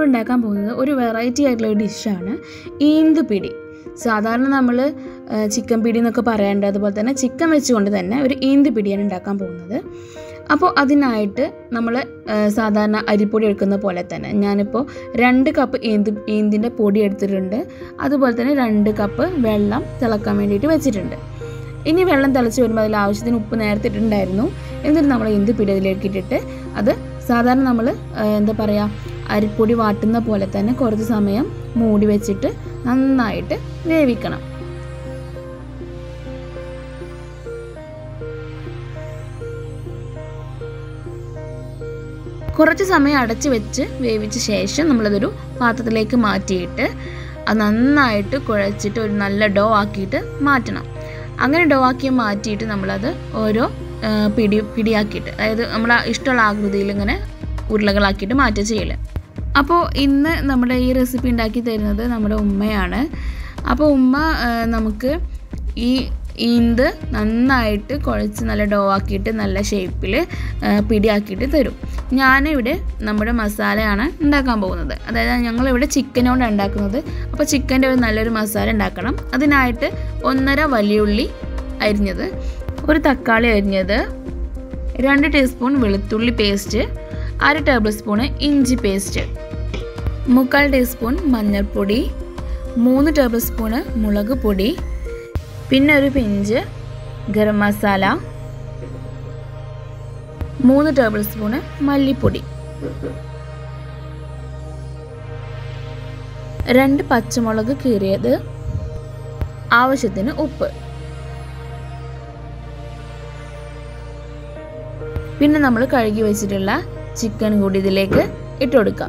നമ്മൾ ഉണ്ടാക്കാൻ പോകുന്നത് ഒരു വെറൈറ്റി ആയിട്ടുള്ള ഒരു ഡിഷാണ് ഈന്ത് പിടി സാധാരണ നമ്മൾ ചിക്കൻ പിടി എന്നൊക്കെ പറയാറുണ്ട് അതുപോലെ തന്നെ ചിക്കൻ വെച്ചുകൊണ്ട് തന്നെ ഒരു ഈന്ത് പിടിയാണ് ഉണ്ടാക്കാൻ പോകുന്നത് അപ്പോൾ അതിനായിട്ട് നമ്മൾ സാധാരണ അരിപ്പൊടി എടുക്കുന്ന പോലെ തന്നെ ഞാനിപ്പോൾ രണ്ട് കപ്പ് ഈന്ത് ഈന്തിൻ്റെ പൊടി എടുത്തിട്ടുണ്ട് അതുപോലെ തന്നെ രണ്ട് കപ്പ് വെള്ളം തിളക്കാൻ വേണ്ടിയിട്ട് വെച്ചിട്ടുണ്ട് ഇനി വെള്ളം തിളച്ച് വരുമ്പോൾ അതിൽ ആവശ്യത്തിന് ഉപ്പ് നേരത്തെ ഇട്ടിട്ടുണ്ടായിരുന്നു എന്നിട്ട് നമ്മൾ ഈന്ത് പിടി അതിലേക്ക് ഇട്ടിട്ട് അത് സാധാരണ നമ്മൾ എന്താ പറയുക അരിപ്പൊടി വാട്ടുന്ന പോലെ തന്നെ കുറച്ച് സമയം മൂടി വെച്ചിട്ട് നന്നായിട്ട് വേവിക്കണം കുറച്ച് സമയം അടച്ച് വെച്ച് വേവിച്ച ശേഷം നമ്മളതൊരു പാത്രത്തിലേക്ക് മാറ്റിയിട്ട് അത് നന്നായിട്ട് കുഴച്ചിട്ട് ഒരു നല്ല ഡോ ആക്കിയിട്ട് മാറ്റണം അങ്ങനെ ഡോ ആക്കി മാറ്റിയിട്ട് നമ്മളത് ഓരോ പിടി പിടിയാക്കിയിട്ട് അതായത് നമ്മുടെ ഇഷ്ടമുള്ള ആകൃതിയിൽ ഇങ്ങനെ ഉരുളകളാക്കിയിട്ട് മാറ്റുക ചെയ്യല് അപ്പോൾ ഇന്ന് നമ്മുടെ ഈ റെസിപ്പി ഉണ്ടാക്കി തരുന്നത് നമ്മുടെ ഉമ്മയാണ് അപ്പോൾ ഉമ്മ നമുക്ക് ഈ ഈന്ത് നന്നായിട്ട് കുഴച്ച് നല്ല ഡോ ആക്കിയിട്ട് നല്ല ഷേപ്പിൽ പിടിയാക്കിയിട്ട് തരും ഞാനിവിടെ നമ്മുടെ മസാലയാണ് ഉണ്ടാക്കാൻ പോകുന്നത് അതായത് ഞങ്ങളിവിടെ ചിക്കനോട് ഉണ്ടാക്കുന്നത് അപ്പോൾ ചിക്കൻ്റെ ഒരു നല്ലൊരു മസാല ഉണ്ടാക്കണം അതിനായിട്ട് ഒന്നര വലിയുള്ളി അരിഞ്ഞത് ഒരു തക്കാളി അരിഞ്ഞത് രണ്ട് ടീസ്പൂൺ വെളുത്തുള്ളി പേസ്റ്റ് അര ടേബിൾ സ്പൂണ് ഇഞ്ചി പേസ്റ്റ് മുക്കാൽ ടീസ്പൂൺ മഞ്ഞൾപ്പൊടി മൂന്ന് ടേബിൾ സ്പൂണ് മുളക് പൊടി പിന്നെ ഒരു പിഞ്ച് ഗരം മസാല മൂന്ന് ടേബിൾ സ്പൂണ് മല്ലിപ്പൊടി രണ്ട് പച്ചമുളക് കീറിയത് ആവശ്യത്തിന് ഉപ്പ് പിന്നെ നമ്മൾ കഴുകി വെച്ചിട്ടുള്ള ചിക്കൻ കൂടി ഇതിലേക്ക് ഇട്ട് കൊടുക്കാം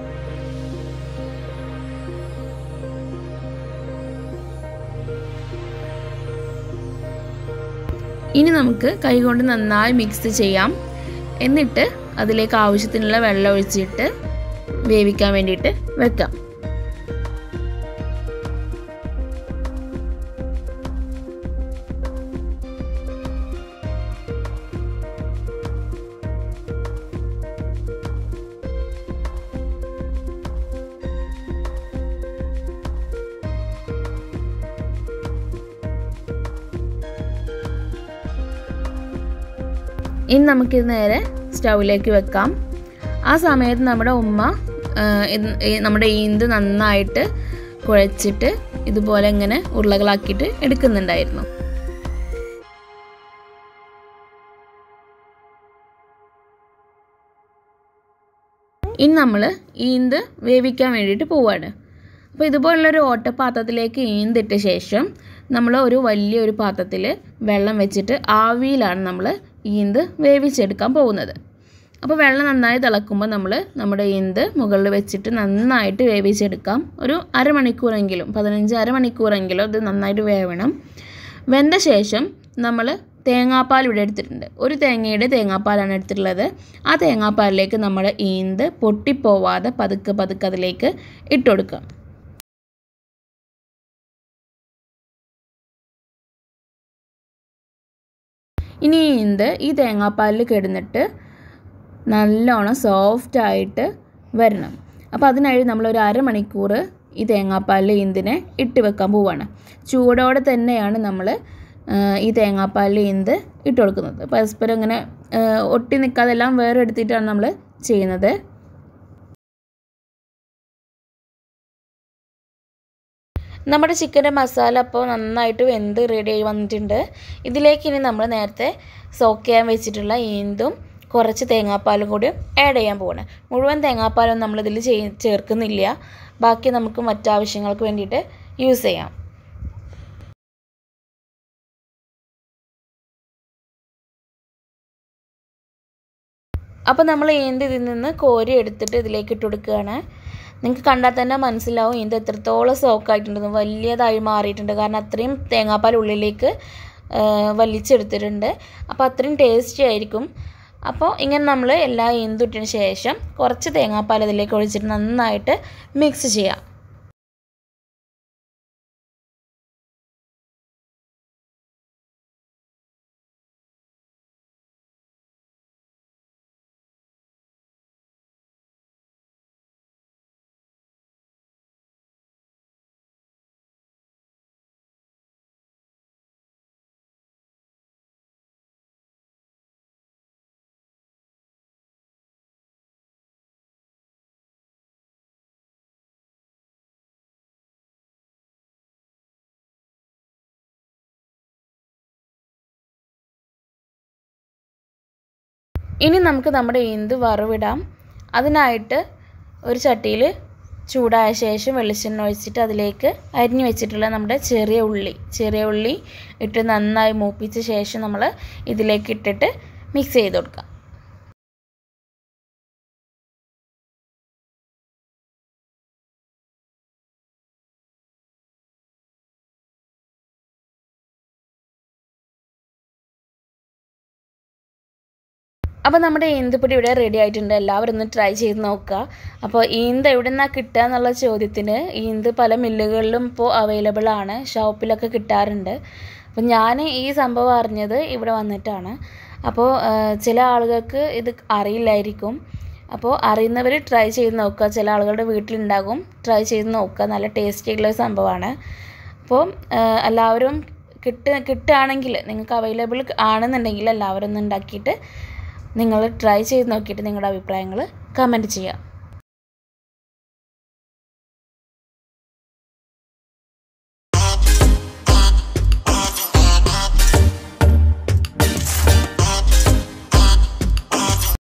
ഇനി നമുക്ക് കൈകൊണ്ട് നന്നായി മിക്സ് ചെയ്യാം എന്നിട്ട് അതിലേക്ക് ആവശ്യത്തിനുള്ള വെള്ളം ഒഴിച്ചിട്ട് വേവിക്കാൻ വേണ്ടിയിട്ട് വെക്കാം ഇനി നമുക്കിത് നേരെ സ്റ്റൗവിലേക്ക് വെക്കാം ആ സമയത്ത് നമ്മുടെ ഉമ്മ നമ്മുടെ ഈന്ത് നന്നായിട്ട് കുഴച്ചിട്ട് ഇതുപോലെ ഇങ്ങനെ ഉരുളകളാക്കിയിട്ട് എടുക്കുന്നുണ്ടായിരുന്നു ഇനി നമ്മൾ ഈന്ത് വേവിക്കാൻ വേണ്ടിയിട്ട് പോവാണ് അപ്പോൾ ഇതുപോലുള്ളൊരു ഓട്ടപാത്രത്തിലേക്ക് ഈന്തിട്ട ശേഷം നമ്മൾ ഒരു വലിയൊരു പാത്രത്തിൽ വെള്ളം വെച്ചിട്ട് ആവിയിലാണ് നമ്മൾ ഈന്ത് വേവിച്ചെടുക്കാൻ പോകുന്നത് അപ്പോൾ വെള്ളം നന്നായി തിളക്കുമ്പോൾ നമ്മൾ നമ്മുടെ ഈന്ത് മുകളിൽ വെച്ചിട്ട് നന്നായിട്ട് വേവിച്ചെടുക്കാം ഒരു അരമണിക്കൂറെങ്കിലും പതിനഞ്ച് അരമണിക്കൂറെങ്കിലും ഇത് നന്നായിട്ട് വേവണം വെന്ത ശേഷം നമ്മൾ തേങ്ങാപ്പാൽ ഇവിടെ എടുത്തിട്ടുണ്ട് ഒരു തേങ്ങയുടെ തേങ്ങാപ്പാലാണ് എടുത്തിട്ടുള്ളത് ആ തേങ്ങാപ്പാലിലേക്ക് നമ്മൾ ഈന്ത് പൊട്ടിപ്പോവാതെ പതുക്കെ പതുക്കെ അതിലേക്ക് ഇട്ട് കൊടുക്കാം ഇനി ഇത് ഈ തേങ്ങാപ്പാലിൽ കിടന്നിട്ട് നല്ലോണം സോഫ്റ്റായിട്ട് വരണം അപ്പോൾ അതിനായി നമ്മൾ ഒരു അരമണിക്കൂർ ഈ തേങ്ങാപ്പാലിൽ ഈന്തിനെ ഇട്ട് വെക്കാൻ പോവാണ് ചൂടോടെ തന്നെയാണ് നമ്മൾ ഈ തേങ്ങാപ്പാലിൽ ഈന്ത് ഇട്ട് കൊടുക്കുന്നത് പരസ്പരം ഇങ്ങനെ ഒട്ടി നിൽക്കാതെ എല്ലാം വേറെ എടുത്തിട്ടാണ് നമ്മൾ ചെയ്യുന്നത് നമ്മുടെ ചിക്കൻ്റെ മസാല അപ്പോൾ നന്നായിട്ട് വെന്ത് റെഡി ആയി വന്നിട്ടുണ്ട് ഇതിലേക്ക് ഇനി നമ്മൾ നേരത്തെ സോക്ക് ചെയ്യാൻ വെച്ചിട്ടുള്ള ഈന്തും കുറച്ച് തേങ്ങാപ്പാലും കൂടി ആഡ് ചെയ്യാൻ പോവാണ് മുഴുവൻ തേങ്ങാപ്പാലും നമ്മളിതിൽ ചെയ് ചേർക്കുന്നില്ല ബാക്കി നമുക്ക് മറ്റാവശ്യങ്ങൾക്ക് വേണ്ടിയിട്ട് യൂസ് ചെയ്യാം അപ്പോൾ നമ്മൾ ഈന്ത് ഇതിൽ നിന്ന് കോരി എടുത്തിട്ട് ഇതിലേക്ക് ഇട്ട് കൊടുക്കുകയാണ് നിങ്ങൾക്ക് കണ്ടാൽ തന്നെ മനസ്സിലാവും ഇത് എത്രത്തോളം സോക്കായിട്ടുണ്ടെന്ന് വലിയതായി മാറിയിട്ടുണ്ട് കാരണം അത്രയും തേങ്ങാപ്പാൽ ഉള്ളിലേക്ക് വലിച്ചെടുത്തിട്ടുണ്ട് അപ്പോൾ അത്രയും ടേസ്റ്റി ആയിരിക്കും അപ്പോൾ ഇങ്ങനെ നമ്മൾ എല്ലാ ഈന്തുട്ടിന് ശേഷം കുറച്ച് തേങ്ങാപ്പാൽ അതിലേക്ക് ഒഴിച്ചിട്ട് നന്നായിട്ട് മിക്സ് ചെയ്യാം ഇനി നമുക്ക് നമ്മുടെ ഈന്ത് വറവിടാം അതിനായിട്ട് ഒരു ചട്ടിയിൽ ചൂടായ ശേഷം വെളിച്ചെണ്ണ ഒഴിച്ചിട്ട് അതിലേക്ക് അരിഞ്ഞു വെച്ചിട്ടുള്ള നമ്മുടെ ചെറിയ ഉള്ളി ചെറിയ ഉള്ളി ഇട്ട് നന്നായി മൂപ്പിച്ച ശേഷം നമ്മൾ ഇതിലേക്ക് ഇട്ടിട്ട് മിക്സ് ചെയ്ത് കൊടുക്കാം അപ്പോൾ നമ്മുടെ ഈന്തപ്പൊടി ഇവിടെ റെഡി ആയിട്ടുണ്ട് എല്ലാവരും ഒന്ന് ട്രൈ ചെയ്ത് നോക്കുക അപ്പോൾ ഈന്ത് എവിടെ നിന്നാണ് കിട്ടുക എന്നുള്ള ചോദ്യത്തിന് ഈന്ത് പല മില്ലുകളിലും ഇപ്പോൾ അവൈലബിൾ ആണ് ഷോപ്പിലൊക്കെ കിട്ടാറുണ്ട് അപ്പോൾ ഞാൻ ഈ സംഭവം അറിഞ്ഞത് ഇവിടെ വന്നിട്ടാണ് അപ്പോൾ ചില ആളുകൾക്ക് ഇത് അറിയില്ലായിരിക്കും അപ്പോൾ അറിയുന്നവർ ട്രൈ ചെയ്ത് നോക്കുക ചില ആളുകളുടെ വീട്ടിലുണ്ടാകും ട്രൈ ചെയ്ത് നോക്കുക നല്ല ടേസ്റ്റി ആയിട്ടുള്ള സംഭവമാണ് അപ്പോൾ എല്ലാവരും കിട്ട കിട്ടുകയാണെങ്കിൽ നിങ്ങൾക്ക് അവൈലബിൾ ആണെന്നുണ്ടെങ്കിൽ എല്ലാവരും ഒന്ന് ഉണ്ടാക്കിയിട്ട് നിങ്ങൾ ട്രൈ ചെയ്ത് നോക്കിയിട്ട് നിങ്ങളുടെ അഭിപ്രായങ്ങൾ കമൻറ്റ് ചെയ്യുക